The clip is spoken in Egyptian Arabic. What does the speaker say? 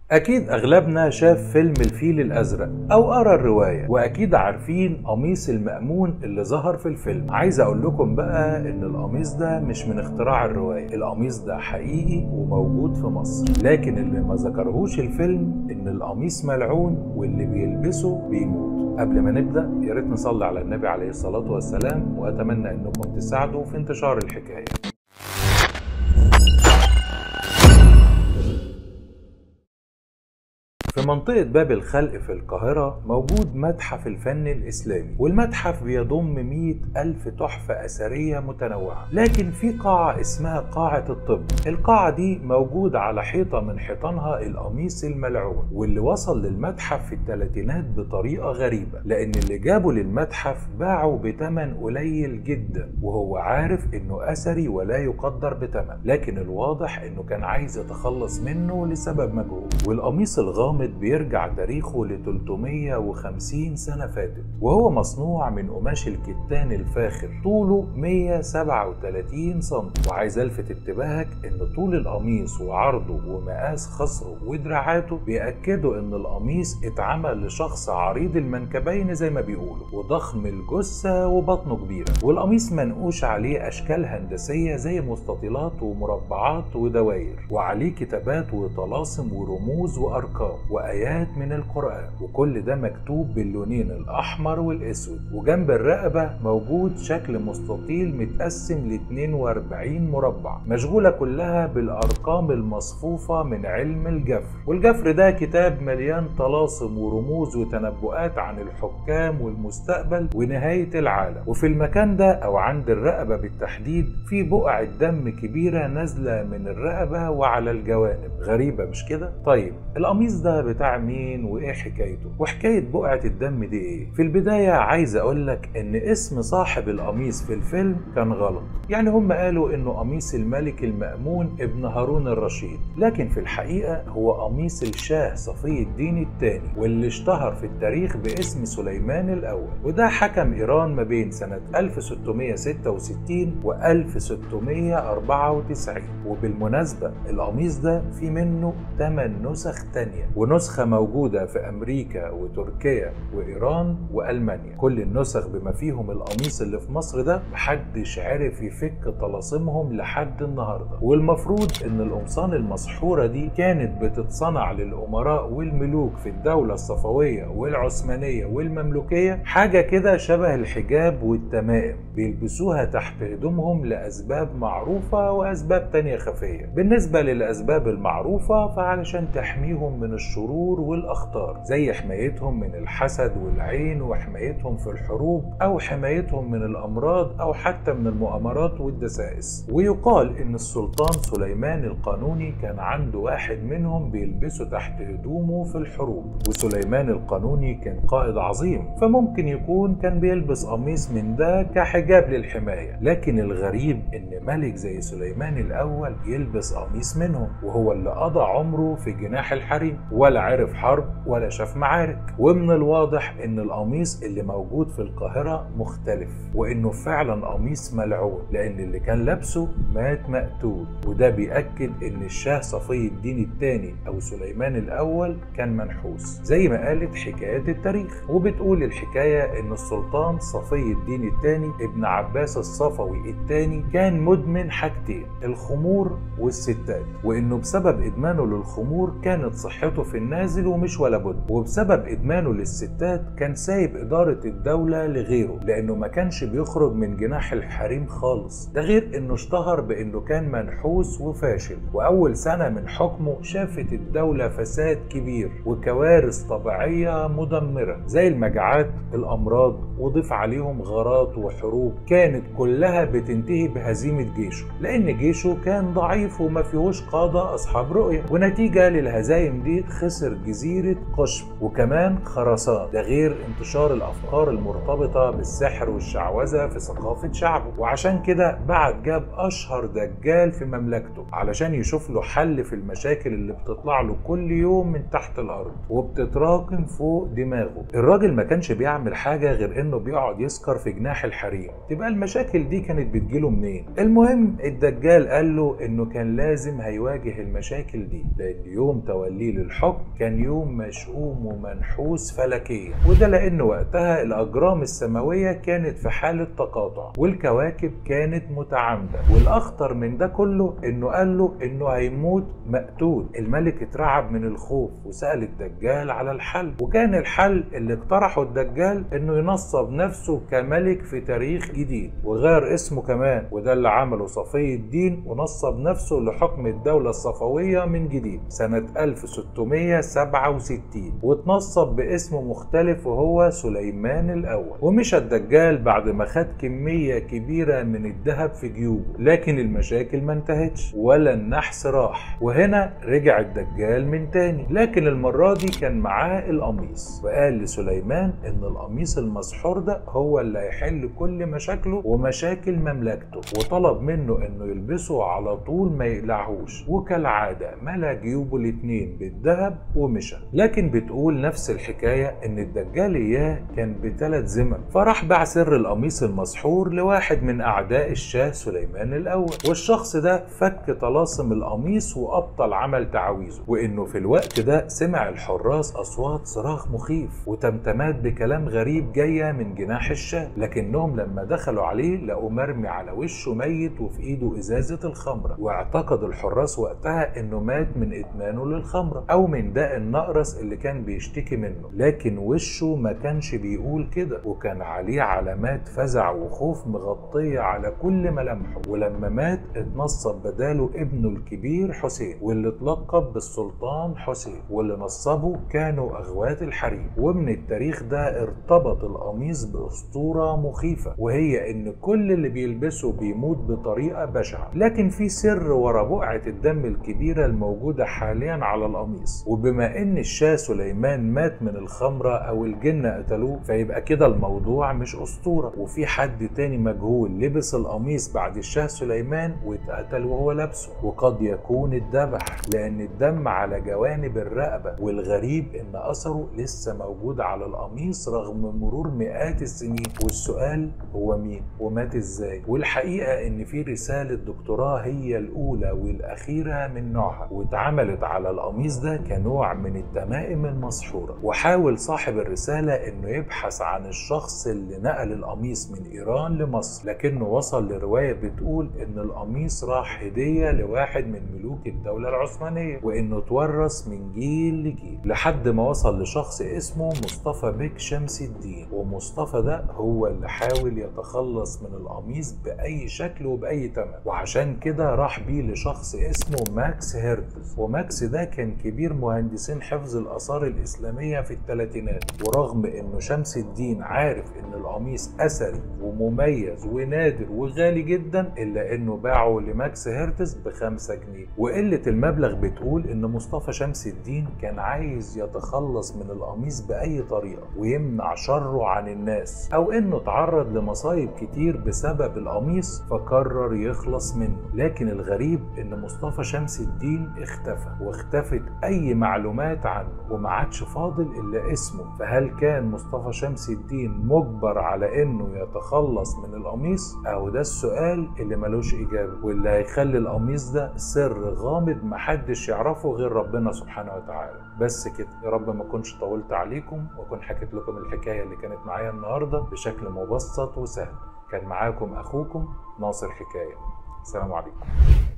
أكيد أغلبنا شاف فيلم الفيل الأزرق أو قرا الرواية وأكيد عارفين قميص المأمون اللي ظهر في الفيلم عايز أقول لكم بقى إن القميص ده مش من اختراع الرواية القميص ده حقيقي وموجود في مصر لكن اللي ما ذكرهوش الفيلم إن القميص ملعون واللي بيلبسه بيموت قبل ما نبدأ يا ريت نصلي على النبي عليه الصلاة والسلام وأتمنى إنكم تساعدوا في انتشار الحكاية في منطقة باب الخلق في القاهرة موجود متحف الفن الإسلامي والمتحف بيضم مئة ألف تحفة أثرية متنوعة لكن في قاعة اسمها قاعة الطب القاعة دي موجود على حيطة من حيطانها القميص الملعون واللي وصل للمتحف في الثلاثينات بطريقة غريبة لأن اللي جابه للمتحف باعه بتمن قليل جدا وهو عارف إنه أثري ولا يقدر بتمن لكن الواضح إنه كان عايز يتخلص منه لسبب مجهول والقميص الغامض بيرجع تاريخه ل 350 سنة فاتت وهو مصنوع من قماش الكتان الفاخر طوله 137 سم وعايز الفت انتباهك ان طول القميص وعرضه ومقاس خصره ودراعاته بيأكدوا ان القميص اتعمل لشخص عريض المنكبين زي ما بيقولوا وضخم الجثة وبطنه كبيرة والقميص منقوش عليه اشكال هندسية زي مستطيلات ومربعات ودوائر وعليه كتابات وطلاسم ورموز وارقام وآيات من القرآن وكل ده مكتوب باللونين الأحمر والأسود وجنب الرقبة موجود شكل مستطيل متقسم ل 42 مربع مشغولة كلها بالأرقام المصفوفة من علم الجفر والجفر ده كتاب مليان طلاسم ورموز وتنبؤات عن الحكام والمستقبل ونهاية العالم وفي المكان ده أو عند الرقبة بالتحديد في بقع دم كبيرة نازلة من الرقبة وعلى الجوانب غريبة مش كده؟ طيب القميص ده بتاع مين وايه حكايته وحكايه بقعه الدم دي ايه في البدايه عايز اقول لك ان اسم صاحب القميص في الفيلم كان غلط يعني هم قالوا انه قميص الملك المأمون ابن هارون الرشيد لكن في الحقيقه هو قميص الشاه صفي الدين الثاني واللي اشتهر في التاريخ باسم سليمان الاول وده حكم ايران ما بين سنه 1666 و 1694 وبالمناسبه القميص ده في منه 8 نسخ تانية ونسخة موجودة في أمريكا وتركيا وإيران وألمانيا كل النسخ بما فيهم القميص اللي في مصر ده محدش عرف يفك طلاسمهم لحد النهاردة والمفروض إن القمصان المسحورة دي كانت بتتصنع للأمراء والملوك في الدولة الصفوية والعثمانية والمملوكية حاجة كده شبه الحجاب والتمائم بيلبسوها تحت هدومهم لأسباب معروفة وأسباب تانية خفية بالنسبة للأسباب المعروفة فعلشان تحميهم من الشرور والأخطار زي حمايتهم من الحسد والعين وحمايتهم في الحروب أو حمايتهم من الأمراض أو حتى من المؤامرات والدسائس ويقال إن السلطان سليمان القانوني كان عنده واحد منهم بيلبسه تحت هدومه في الحروب وسليمان القانوني كان قائد عظيم فممكن يكون كان بيلبس قميص من ده كحجاب للحماية لكن الغريب إن ملك زي سليمان الأول يلبس قميص منهم وهو اللي قضى عمره في جناح الحريم ولا عرف حرب ولا شاف معارك ومن الواضح ان القميص اللي موجود في القاهرة مختلف وانه فعلا قميص ملعون لان اللي كان لابسه مات مقتول وده بيأكد ان الشاه صفي الدين الثاني او سليمان الاول كان منحوس زي ما قالت حكايات التاريخ وبتقول الحكاية ان السلطان صفي الدين الثاني ابن عباس الصفوي الثاني كان مدمن حاجتين الخمور والستات وانه بسبب ادمانه للخمور كانت صحته في النازل ومش ولا بد وبسبب ادمانه للستات كان سايب اداره الدوله لغيره لانه ما كانش بيخرج من جناح الحريم خالص ده غير انه اشتهر بانه كان منحوس وفاشل واول سنه من حكمه شافت الدوله فساد كبير وكوارث طبيعيه مدمره زي المجاعات الامراض وضيف عليهم غارات وحروب كانت كلها بتنتهي بهزيمه جيشه لان جيشه كان ضعيف وما فيهوش قاده اصحاب رؤيه ونتيجه للهزايم دي خسر جزيره قشم وكمان خراسان ده غير انتشار الافكار المرتبطه بالسحر والشعوذه في ثقافه شعبه وعشان كده بعد جاب اشهر دجال في مملكته علشان يشوف له حل في المشاكل اللي بتطلع له كل يوم من تحت الارض وبتتراكم فوق دماغه الراجل ما كانش بيعمل حاجه غير انه بيقعد يسكر في جناح الحريم تبقى المشاكل دي كانت بتجيله منين المهم الدجال قال له انه كان لازم هيواجه المشاكل دي لان يوم توليه للحكم الحكم كان يوم مشؤوم ومنحوس فلكيا وده لأن وقتها الأجرام السماوية كانت في حالة تقاطع والكواكب كانت متعامدة والأخطر من ده كله إنه قال له إنه هيموت مقتول الملك اترعب من الخوف وسأل الدجال على الحل وكان الحل اللي اقترحه الدجال إنه ينصب نفسه كملك في تاريخ جديد وغير اسمه كمان وده اللي عمله صفي الدين ونصب نفسه لحكم الدولة الصفوية من جديد سنة 1667 واتنصب باسم مختلف وهو سليمان الأول ومشى الدجال بعد ما خد كمية كبيرة من الذهب في جيوبه لكن المشاكل ما انتهتش ولا النحس راح وهنا رجع الدجال من تاني لكن المرة دي كان معاه القميص وقال لسليمان ان القميص المسحور ده هو اللي هيحل كل مشاكله ومشاكل مملكته وطلب منه انه يلبسه على طول ما يقلعهوش وكالعادة ملا جيوبه الاتنين بالذهب ومشى لكن بتقول نفس الحكاية ان الدجال اياه كان بثلاث زمن فراح باع سر القميص المسحور لواحد من اعداء الشاه سليمان الاول والشخص ده فك طلاسم القميص وابطل عمل تعاويذه وانه في الوقت ده سمع الحراس اصوات صراخ مخيف وتمتمات بكلام غريب جايه من جناح الشاه لكنهم لما دخلوا عليه لقوا مرمي على وشه ميت وفي ايده ازازه الخمره واعتقد الحراس وقتها انه مات من ادمانه للخمره او من داء النقرس اللي كان بيشتكي منه لكن وشه ما كانش بيقول كده وكان عليه علامات فزع وخوف مغطيه على كل ملامحه ولما مات اتنصب بداله ابنه الكبير حسين واللي اتلقب بالسلطان حسين واللي نصبه كانوا اغوات الحريم ومن التاريخ ده ارتبط القميص باسطوره مخيفه وهي ان كل اللي بيلبسه بيموت بطريقه بشعه لكن في سر ورا بقعه الدم الكبيره الموجوده حاليا على القميص وبما ان الشاه سليمان مات من الخمره او الجن قتلوه فيبقى كده الموضوع مش اسطوره وفي حد تاني مجهول لبس القميص بعد الشاه سليمان واتقتل وهو لابسه وقد يكون اتذبح لان الدم على جوانب الرقبه والغريب ان اثره لسه موجود على القميص رغم مرور مئات السنين والسؤال هو مين ومات ازاي والحقيقه ان في رساله دكتوراه هي الاولى والاخيره من نوعها واتعملت على القميص ده كنوع من التمائم المسحوره وحاول صاحب الرساله انه يبحث عن الشخص اللي نقل القميص من ايران لمصر لكنه وصل لروايه بتقول ان القميص راح هديه لواحد من ملوك الدوله العثمانيه وانه اتورث من جيل لجيل لحد ما وصل لشخص اسمه مصطفى بك شمس الدين ومصطفى ده هو اللي حاول يتخلص من القميص باي شكل وباي ثمن وعشان كده راح بيه لشخص اسمه ماكس هيرتز وماكس ده كان كبير مهندسين حفظ الاثار الاسلاميه في الثلاثينات ورغم انه شمس الدين عارف ان القميص اثري ومميز ونادر وغالي جدا الا انه باعه لماكس هيرتز بخمسة جنيه وقله المبلغ بتقول ان مصطفى شمس الدين كان عايز يتخلص من القميص باي طريقه ويمنع شره عن الناس او انه تعرض لمصايب كتير بسبب القميص فقرر يخلص منه لكن الغريب ان مصطفى شمس الدين اختفى واختفت اي معلومات عنه وما عادش فاضل الا اسمه فهل كان مصطفى شمس الدين مجبر على انه يتخلص من القميص او ده السؤال اللي ملوش اجابه واللي هيخلي القميص ده سر غامض محدش يعرفه غير ربنا سبحانه وتعالى بس كده يا رب ما اكونش طولت عليكم واكون حكيت لكم الحكايه اللي كانت معايا النهارده بشكل مبسط وسهل كان معاكم اخوكم ناصر حكايه السلام عليكم